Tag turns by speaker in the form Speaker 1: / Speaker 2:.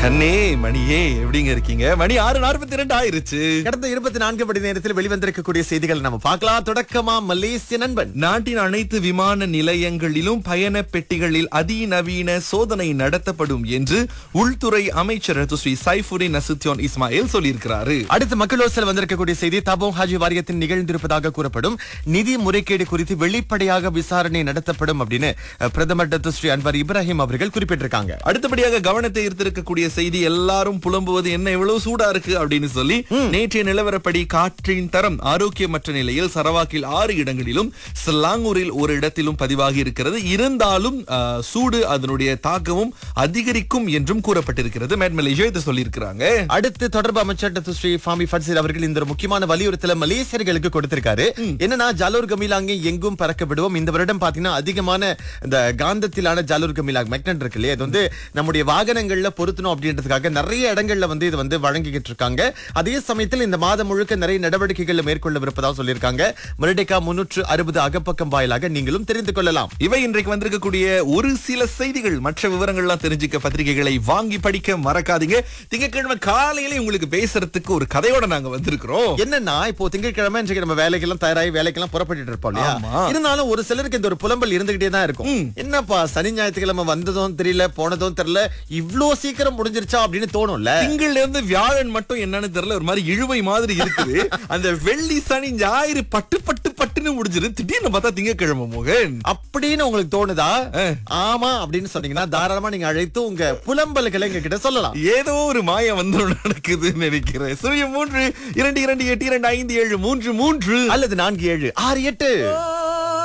Speaker 1: கண்ணே மணியே எப்படிங்க இருக்கீங்க மணி ஆறு நாற்பத்தி ரெண்டு ஆயிருச்சு
Speaker 2: கடந்த இருபத்தி நான்கு மணி நேரத்தில் வெளிவந்திருக்கக்கூடிய செய்திகள் நம்ம பார்க்கலாம் தொடக்கமா மலேசிய நண்பன்
Speaker 1: நாட்டின் அனைத்து விமான நிலையங்களிலும் பயண பெட்டிகளில் அதிநவீன சோதனை நடத்தப்படும் என்று உள்துறை அமைச்சர் ஸ்ரீ சைஃபுடின் நசுத்தியோன் இஸ்மாயில் சொல்லியிருக்கிறாரு
Speaker 2: அடுத்து மக்களோசல் வந்திருக்கக்கூடிய செய்தி தபோங் ஹாஜி வாரியத்தில் நிகழ்ந்திருப்பதாக கூறப்படும் நிதி முறைகேடு குறித்து வெளிப்படையாக விசாரணை நடத்தப்படும் அப்படின்னு அஹ், பிரதமர் டத்து ஸ்ரீ அன்வர் இப்ராஹிம் அவர்கள் குறிப்பிட்டிருக்காங்க
Speaker 1: அடுத்தபடியாக கவனத்தை ஈர்த்திருக்கக்கூடிய செய்தி எல்லாரும் புலம்புவது என்ன இவ்வளவு சூடா இருக்கு அப்படின்னு சொல்லி நேற்றைய நிலவரப்படி காற்றின் தரம் ஆரோக்கியமற்ற நிலையில் சரவாக்கில் ஆறு இடங்களிலும் ஸ்லாங்கூரில் ஒரு இடத்திலும் பதிவாகி இருக்கிறது இருந்தாலும் ஆஹ், சூடு அதனுடைய தாக்கமும் அதிகரிக்கும் என்றும் கூறப்பட்டிருக்கிறது மேட் மலேசியா இதை சொல்லியிருக்கிறாங்க
Speaker 2: அடுத்து தொடர்பு அமைச்சர் டத்து ஸ்ரீ ஃபாமி ஃபட்சிர் அவர்கள் இந்த ஒரு முக்கியமான வலியுறுத்தல மலேசியர்களுக்கு கொடுத்திருக்காரு என்னன்னா ஜலூர் கமிலாங்கை எங்கும் பறக்க விடுவோம் இந்த வருடம் பாத்தீங்கன்னா அதிகமான இந்த காந்தத்திலான ஜலூர் கமிலாங் மெக்னட் இருக்கு இல்லையா இது வந்து நம்முடைய வாகனங்கள்ல பொருத்தணும் அப்படின்றதுக்காக நிறைய இடங்கள்ல வந்து இது வந்து வழங்கிக்கிட்டு இருக்காங்க அதே சமயத்தில் இந்த மாதம் முழுக்க நிறைய நடவடிக்கைகள் மேற்கொள்ளவிருப்பதாக சொல்லியிருக்காங்க மருடேக்கா முன்னூற்று அறுபது அகப்பக்கம் வாயிலாக நீங்களும் தெரிந்து கொள்ளலாம்
Speaker 1: இவை இன்றைக்கு வந்திருக்கக்கூடிய ஒரு சில செய்திகள் மற்ற விவரங்கள்லாம் தெரிஞ்சுக்க பத்திரிகைகளை வாங்கி படிக்க மறக்காதீங்க திங்கட்கிழமை காலையில உங்களுக்கு பேசுறதுக்கு ஒரு கதையோட நாங்க வந்திருக்கிறோம்
Speaker 2: என்னன்னா இப்போ திங்கட்கிழமை இன்றைக்கு நம்ம வேலைக்கெல்லாம் தயாராகி வேலைக்கெல்லாம் புறப்பட்டு இருப்போம் இல்லையா
Speaker 1: ஆமா.
Speaker 2: இருந்தாலும் ஒரு சிலருக்கு இந்த ஒரு புலம்பல் இருந்துகிட்டே தான் இருக்கும் என்னப்பா சனி ஞாயிற்றுக்கிழமை வந்ததும் தெரியல போனதும் தெரியல இவ்ளோ சீக்கிரம் முடிஞ்சிருச்சா அப்படின்னு தோணும்ல
Speaker 1: திங்கள்ல இருந்து வியாழன் மட்டும் என்னன்னு தெரியல ஒரு மாதிரி இழுவை மாதிரி இருக்குது அந்த வெள்ளி சனி ஞாயிறு பட்டு பட்டு பட்டுன்னு முடிஞ்சிரு திடீர்னு பார்த்தா திங்கட்கிழமை மோகன்
Speaker 2: அப்படின்னு உங்களுக்கு தோணுதா ஆமா அப்படின்னு சொன்னீங்கன்னா தாராளமா நீங்க அழைத்து உங்க புலம்பல்களை எங்க கிட்ட சொல்லலாம்
Speaker 1: ஏதோ ஒரு மாய வந்து நடக்குதுன்னு நினைக்கிறேன் சூரிய மூன்று இரண்டு இரண்டு எட்டு இரண்டு ஐந்து ஏழு மூன்று மூன்று
Speaker 2: அல்லது நான்கு ஏழு ஆறு எட்டு